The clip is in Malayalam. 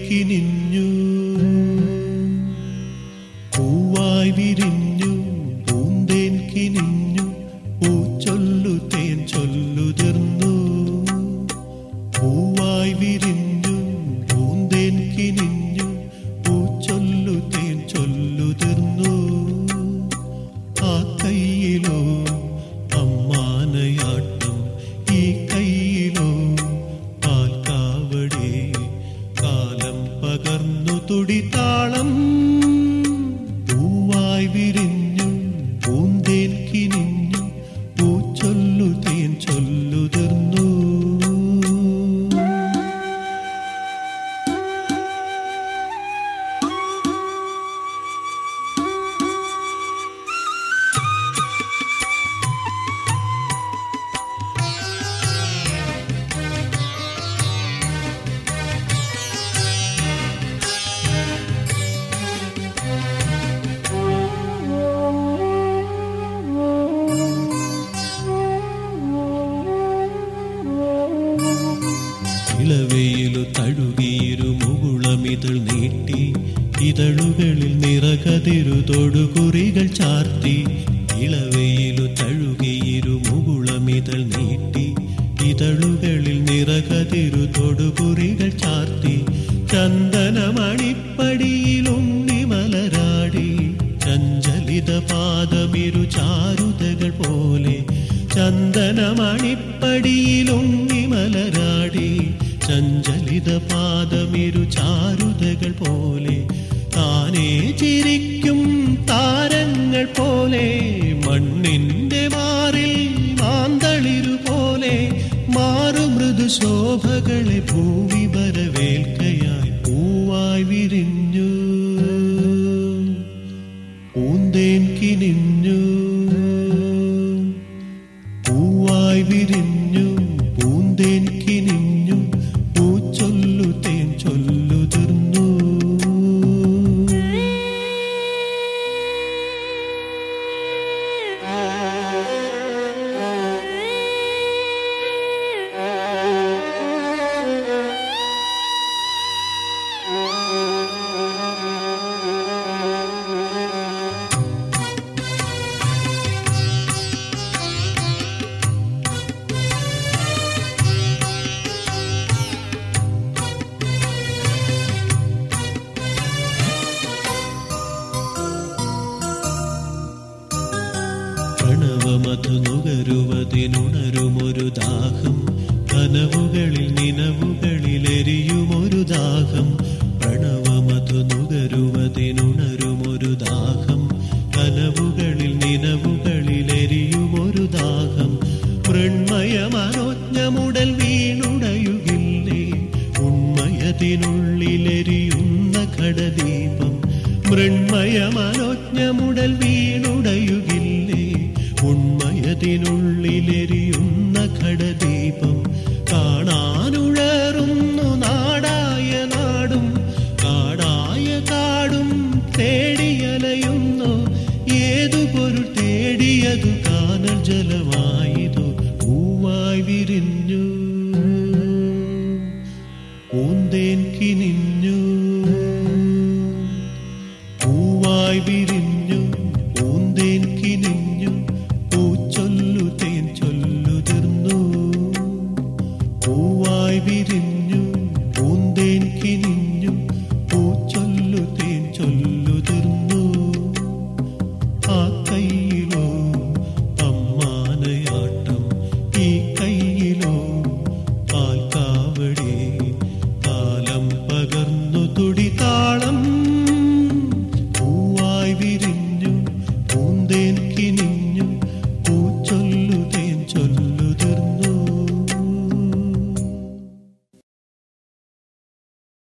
കിനിഞ്ഞു പൂവായി വിരിഞ്ഞു പൂന്തേൻ കിനിഞ്ഞു പൂച്ചൊല്ലു തേൻ ചൊല്ലുതിർന്നു പൂവായി വിരിഞ്ഞു പൂന്തേൻ കിനിഞ്ഞു പൂച്ചൊല്ലു തേൻ ചൊല്ലുതിർന്നു ആ കയ്യിലോ അമ്മാനയാട്ടം ഈ കയ്യിലോ പാൽക്കാവടി കാലം പകർന്നു തുടിതാളം പൂവായി വിരിഞ്ഞു പൂന്തേൻ കിനിഞ്ഞു പൂച്ചൊല്ലു തേൻ ചൊല്ലുതിർന്നു ഇളവയിലു തഴുകിയിരു മുകുളമിതൾ നീട്ടി ഇതളുകളിൽ നിറകതിരു തൊടുകുറികൾ ചാർത്തി ഇളവയിലു തഴുകിയിരു മുകുളമിതൾ നീട്ടി ഇതളുകളിൽ നിറകതിരു തൊടുകുറികൾ ചാർത്തി ചന്ദനമണിപ്പടിയിൽ ഉണ്ണിമലരാടി ചഞ്ചലിത പാദമിരു ചാരുതകൾ പോലെ ചന്ദനമണിപ്പടിയിൽ ഉണ്ണിമലരാടി ചഞ്ചലിത പാദമിരു ചാരുതകൾ പോലെ താനേ ചിരിക്കും താരങ്ങൾ പോലെ മണ്ണിന്റെ മാറിൽ മാന്തളിരു പോലെ മാറു മൃദു ശോഭകളെ ഭൂമി വരവേൽക്കയായി പൂവായി വിരിഞ്ഞു പൂന്തേൻ കിനിഞ്ഞു പൂവായി വിരിഞ്ഞു പൂന്തേൻ കിനിഞ്ഞു പൂച്ചൊല്ലു തേൻ ചൊല്ലുതിർന്നു പ്രണവമധു നുകരുവതിനുണരുമൊരു ദാഹം കനവുകളിൽ നിനവുകളിൽ എരിയുമൊരു ദാഹം പ്രണവമധു നുകരുവതിനുണരുമൊരു ദാഹം കനവുകളിൽ നിനവുകളിൽ എരിയുമൊരു ദാഹം മൃണ്മയ മനോജ്ഞമുടൽ വീണുടയുകില്ലേ ഉണ്മയതിനുള്ളിലെരിയുന്ന ഘടദീപം മൃണ്മയ മനോജ്ഞമുടൽ വീണുടയുകില്ലേ ഉണ്മയതിനുള്ളിലെരിയുന്ന ഘടദീപം കാണാനുഴറുന്നു നാടായ നാടും കാടായ കാടും തേടിയലയുന്നു ഏതു പൊരുൾ തേടിയതു കാനൽ ജലമായതു പൂവായി വിരിഞ്ഞു പൂന്തേൻ കിനിഞ്ഞു പൂവായി വിരിഞ്ഞു പൂന്തേൻ കിനിഞ്ഞു പൂച്ചൊല്ലു തേൻ ചൊല്ലുതിർന്നു പൂവായി വിരിഞ്ഞു